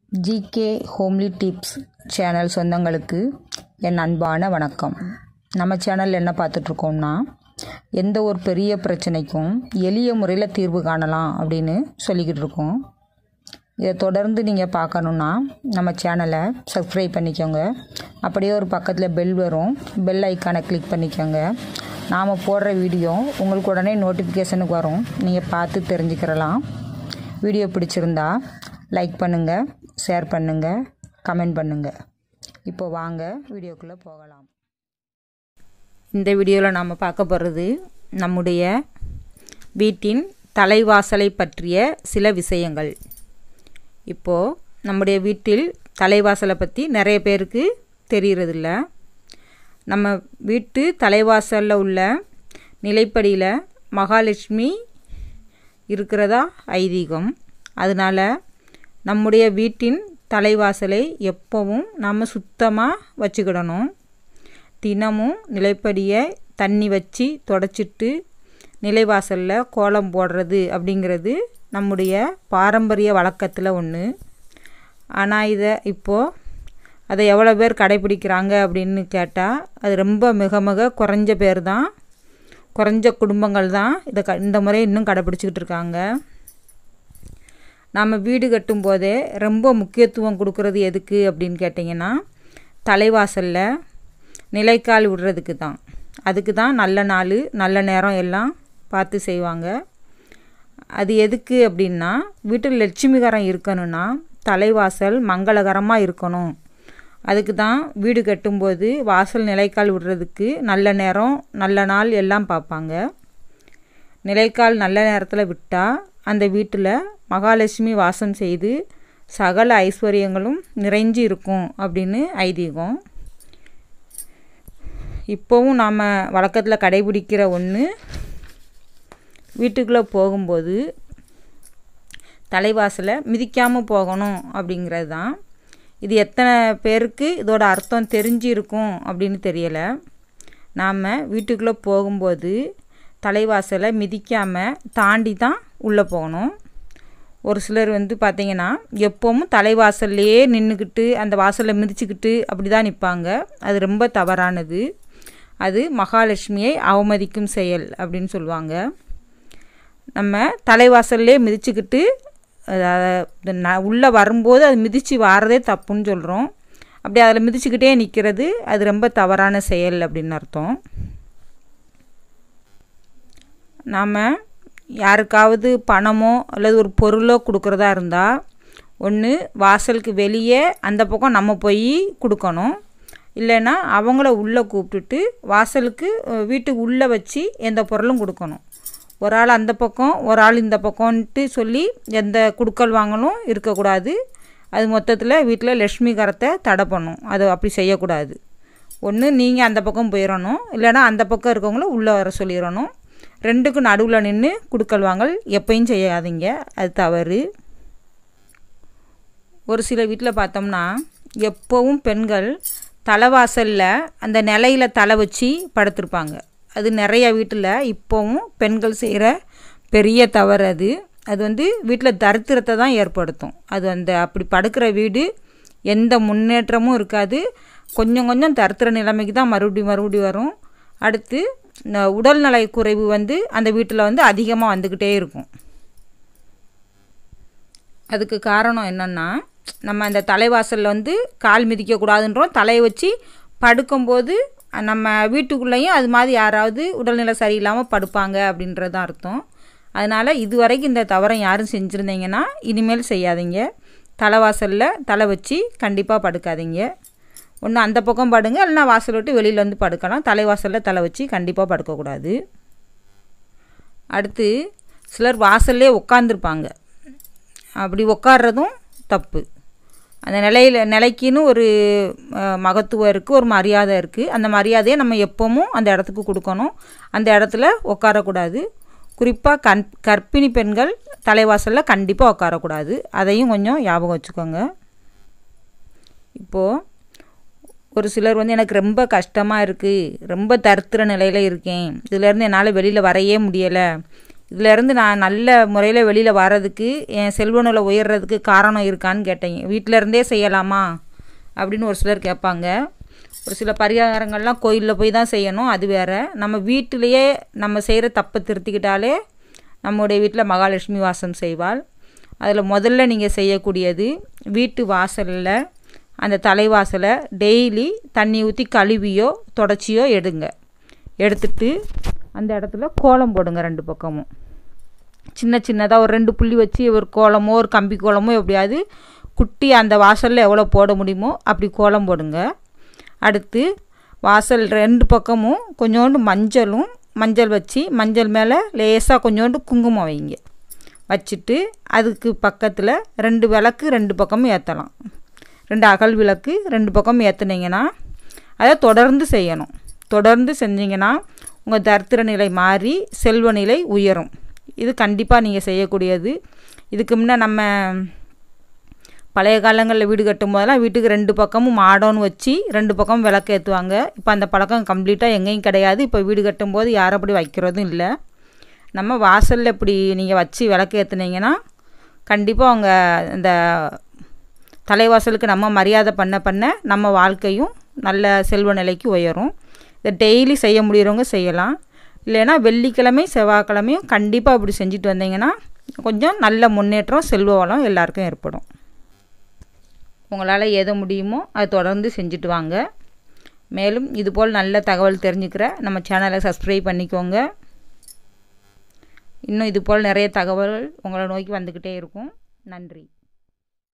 GK homely tips channel சொந்தங்களுக்கு என் அன்பான வணக்கம் நம்ம சேனல் என்ன பார்த்துட்ருக்கோம்னா எந்த ஒரு பெரிய பிரச்சனைக்கும் எளிய முறையில் தீர்வு காணலாம் அப்படின்னு சொல்லிக்கிட்டு இருக்கோம் இதை தொடர்ந்து நீங்கள் பார்க்கணுன்னா நம்ம சேனலை சப்ஸ்கிரைப் பண்ணிக்கோங்க அப்படியே ஒரு பக்கத்தில் பெல் வரும் பெல் ஐக்கானை கிளிக் பண்ணிக்கோங்க நாம் போடுற வீடியோ உங்களுக்கு உடனே நோட்டிஃபிகேஷனுக்கு வரும் நீங்கள் பார்த்து தெரிஞ்சுக்கிறலாம் வீடியோ பிடிச்சிருந்தா லைக் பண்ணுங்கள் ஷேர் பண்ணுங்கள் கமெண்ட் பண்ணுங்கள் இப்போ வாங்க வீடியோக்குள்ளே போகலாம் இந்த வீடியோவில் நாம் பார்க்க போகிறது நம்முடைய வீட்டின் தலைவாசலை பற்றிய சில விஷயங்கள் இப்போது நம்முடைய வீட்டில் தலைவாசலை பற்றி நிறைய பேருக்கு தெரியறதில்ல நம்ம வீட்டு தலைவாசலில் உள்ள நிலைப்படியில் மகாலட்சுமி இருக்கிறதா ஐதீகம் அதனால் நம்முடைய வீட்டின் தலைவாசலை எப்போவும் நம்ம சுத்தமாக வச்சுக்கிடணும் தினமும் நிலைப்படியை தண்ணி வச்சு தொடச்சிட்டு நிலைவாசலில் கோலம் போடுறது அப்படிங்கிறது நம்முடைய பாரம்பரிய வழக்கத்தில் ஒன்று ஆனால் இதை இப்போது அதை எவ்வளோ பேர் கடைப்பிடிக்கிறாங்க அப்படின்னு கேட்டால் அது ரொம்ப மிக மிக குறைஞ்ச பேர் தான் குறைஞ்ச குடும்பங்கள் தான் இதை க இந்த முறை இன்னும் கடைப்பிடிச்சிக்கிட்டு இருக்காங்க நாம் வீடு கட்டும் போதே ரொம்ப முக்கியத்துவம் கொடுக்கறது எதுக்கு அப்படின்னு கேட்டிங்கன்னா தலைவாசலில் நிலைக்கால் விடுறதுக்கு தான் அதுக்கு தான் நல்ல நாள் நல்ல நேரம் எல்லாம் பார்த்து செய்வாங்க அது எதுக்கு அப்படின்னா வீட்டில் லட்சுமிகரம் இருக்கணும்னா தலைவாசல் மங்களகரமாக இருக்கணும் அதுக்கு தான் வீடு கட்டும்போது வாசல் நிலைக்கால் விடுறதுக்கு நல்ல நேரம் நல்ல நாள் எல்லாம் பார்ப்பாங்க நிலைக்கால் நல்ல நேரத்தில் விட்டால் அந்த வீட்டில் மகாலட்சுமி வாசம் செய்து சகல ஐஸ்வர்யங்களும் நிறைஞ்சு இருக்கும் அப்படின்னு ஐதீகம் இப்போவும் நாம் வழக்கத்தில் கடைபிடிக்கிற ஒன்று வீட்டுக்குள்ளே போகும்போது தலைவாசலை மிதிக்காமல் போகணும் அப்படிங்கிறது தான் இது எத்தனை பேருக்கு இதோட அர்த்தம் தெரிஞ்சு இருக்கும் அப்படின்னு தெரியலை நாம் வீட்டுக்குள்ளே போகும்போது தலைவாசலை மிதிக்காமல் தாண்டி தான் உள்ளே போகணும் ஒரு சிலர் வந்து பார்த்திங்கன்னா எப்போவும் தலைவாசல்லையே நின்றுக்கிட்டு அந்த வாசலை மிதிச்சுக்கிட்டு அப்படி தான் நிற்பாங்க அது ரொம்ப தவறானது அது மகாலட்சுமியை அவமதிக்கும் செயல் அப்படின்னு சொல்லுவாங்க நம்ம தலைவாசல்லே மிதிச்சுக்கிட்டு உள்ளே வரும்போது அது மிதித்து வாரதே தப்புன்னு சொல்கிறோம் அப்படி அதில் மிதிச்சுக்கிட்டே நிற்கிறது அது ரொம்ப தவறான செயல் அப்படின்னு அர்த்தம் நாம் யாருக்காவது பணமோ அல்லது ஒரு பொருளோ கொடுக்குறதா இருந்தால் ஒன்று வாசலுக்கு வெளியே அந்த பக்கம் நம்ம போய் கொடுக்கணும் இல்லைன்னா அவங்கள உள்ளே கூப்பிட்டுட்டு வாசலுக்கு வீட்டுக்கு உள்ளே வச்சு எந்த பொருளும் கொடுக்கணும் ஒரு ஆள் அந்த பக்கம் ஒரு ஆள் இந்த பக்கம்ன்ட்டு சொல்லி எந்த குடுக்கல் வாங்கலும் இருக்கக்கூடாது அது மொத்தத்தில் வீட்டில் லக்ஷ்மி கரத்தை தடை பண்ணும் அது அப்படி செய்யக்கூடாது ஒன்று நீங்கள் அந்த பக்கம் போயிடணும் இல்லைனா அந்த பக்கம் இருக்கவங்கள உள்ளே வர சொல்லிடணும் ரெண்டுக்கும் நடுவில் நின்று குடுக்கல் வாங்கல் எப்பயும் செய்யாதீங்க அது தவறு ஒரு சில வீட்டில் பார்த்தோம்னா எப்போவும் பெண்கள் தலைவாசலில் அந்த நிலையில் தலை வச்சு படுத்திருப்பாங்க அது நிறைய வீட்டில் இப்போவும் பெண்கள் செய்கிற பெரிய தவறு அது அது வந்து வீட்டில் தரித்திரத்தை தான் ஏற்படுத்தும் அது அந்த அப்படி படுக்கிற வீடு எந்த முன்னேற்றமும் இருக்காது கொஞ்சம் கொஞ்சம் தரித்திர நிலைமைக்கு தான் மறுபடியும் மறுபடியும் வரும் அடுத்து உடல்நலை குறைவு வந்து அந்த வீட்டில் வந்து அதிகமாக வந்துக்கிட்டே இருக்கும் அதுக்கு காரணம் என்னென்னா நம்ம அந்த தலைவாசலில் வந்து கால் மிதிக்கக்கூடாதுன்றோம் தலையை வச்சு படுக்கும்போது நம்ம வீட்டுக்குள்ளேயும் அது மாதிரி யாராவது உடல்நிலை சரியில்லாமல் படுப்பாங்க அப்படின்றது அர்த்தம் அதனால் இது வரைக்கும் இந்த தவறை யாரும் செஞ்சுருந்தீங்கன்னா இனிமேல் செய்யாதீங்க தலைவாசலில் தலை வச்சு கண்டிப்பாக படுக்காதீங்க ஒன்று அந்த பக்கம் படுங்க இல்லைனா வாசல் விட்டு வெளியில் வந்து படுக்கலாம் தலைவாசலில் தலை வச்சு கண்டிப்பாக படுக்கக்கூடாது அடுத்து சிலர் வாசல்லே உட்காந்துருப்பாங்க அப்படி உட்காடுறதும் தப்பு அந்த நிலையில் நிலைக்குன்னு ஒரு மகத்துவம் இருக்குது ஒரு மரியாதை இருக்குது அந்த மரியாதையை நம்ம எப்போவும் அந்த இடத்துக்கு கொடுக்கணும் அந்த இடத்துல உட்காரக்கூடாது குறிப்பாக கண் கர்ப்பிணி பெண்கள் தலைவாசலில் கண்டிப்பாக உட்காரக்கூடாது அதையும் கொஞ்சம் ஞாபகம் வச்சுக்கோங்க இப்போது ஒரு சிலர் வந்து எனக்கு ரொம்ப கஷ்டமாக இருக்குது ரொம்ப தருத்திர நிலையில் இருக்கேன் இதுலேருந்து என்னால் வெளியில் வரையே முடியலை இதிலேருந்து நான் நல்ல முறையில் வெளியில் வர்றதுக்கு என் செல்வநிலை உயர்றதுக்கு காரணம் இருக்கான்னு கேட்டேங்க வீட்டில் இருந்தே செய்யலாமா அப்படின்னு ஒரு சிலர் கேட்பாங்க ஒரு சில பரிகாரங்கள்லாம் கோயிலில் போய் தான் செய்யணும் அது வேறு நம்ம வீட்டிலையே நம்ம செய்கிற தப்பை திருத்திக்கிட்டாலே நம்முடைய வீட்டில் மகாலட்சுமி வாசம் செய்வாள் அதில் முதல்ல நீங்கள் செய்யக்கூடியது வீட்டு வாசலில் அந்த தலைவாசலை டெய்லி தண்ணி ஊற்றி கழுவியோ தொடச்சியோ எடுங்க எடுத்துட்டு அந்த இடத்துல கோலம் போடுங்க ரெண்டு பக்கமும் சின்ன சின்னதாக ஒரு ரெண்டு புள்ளி வச்சு ஒரு கோலமோ ஒரு கம்பி கோலமோ எப்படியாவது குட்டி அந்த வாசலில் எவ்வளோ போட முடியுமோ அப்படி கோலம் போடுங்க அடுத்து வாசல் ரெண்டு பக்கமும் கொஞ்சோண்டு மஞ்சளும் மஞ்சள் வச்சு மஞ்சள் மேலே லேசாக கொஞ்சோண்டு குங்குமம் வைங்க வச்சுட்டு அதுக்கு பக்கத்தில் ரெண்டு விளக்கு ரெண்டு பக்கமும் ஏற்றலாம் ரெண்டு அகல் விளக்கு ரெண்டு பக்கமும் ஏற்றுனீங்கன்னா அதை தொடர்ந்து செய்யணும் தொடர்ந்து செஞ்சீங்கன்னா உங்கள் தரித்திர நிலை மாறி செல்வ நிலை உயரும் இது கண்டிப்பாக நீங்கள் செய்யக்கூடியது இதுக்கு முன்னே நம்ம பழைய காலங்களில் வீடு கட்டும் போதெல்லாம் வீட்டுக்கு ரெண்டு பக்கமும் மாடோன்னு வச்சு ரெண்டு பக்கமும் விளக்கு ஏற்றுவாங்க இப்போ அந்த பழக்கம் கம்ப்ளீட்டாக எங்கேயும் கிடையாது இப்போ வீடு கட்டும்போது யாரும் அப்படி வைக்கிறதும் இல்லை நம்ம வாசலில் இப்படி நீங்கள் வச்சு விளக்கு ஏற்றுனீங்கன்னா கண்டிப்பாக அவங்க இந்த தலைவாசலுக்கு நம்ம மரியாதை பண்ண பண்ண நம்ம வாழ்க்கையும் நல்ல செல்வ நிலைக்கு உயரும் இதை டெய்லி செய்ய முடியறவங்க செய்யலாம் இல்லைன்னா வெள்ளிக்கிழமை செவ்வாய்க்கிழமையும் கண்டிப்பாக அப்படி செஞ்சுட்டு வந்தீங்கன்னா கொஞ்சம் நல்ல முன்னேற்றம் செல்வ வளம் எல்லாருக்கும் ஏற்படும் உங்களால் எது முடியுமோ அதை தொடர்ந்து செஞ்சுட்டு வாங்க மேலும் இதுபோல் நல்ல தகவல் தெரிஞ்சுக்கிற நம்ம சேனலை சப்ஸ்கிரைப் பண்ணிக்கோங்க இன்னும் இதுபோல் நிறைய தகவல் உங்களை நோக்கி வந்துக்கிட்டே இருக்கும் நன்றி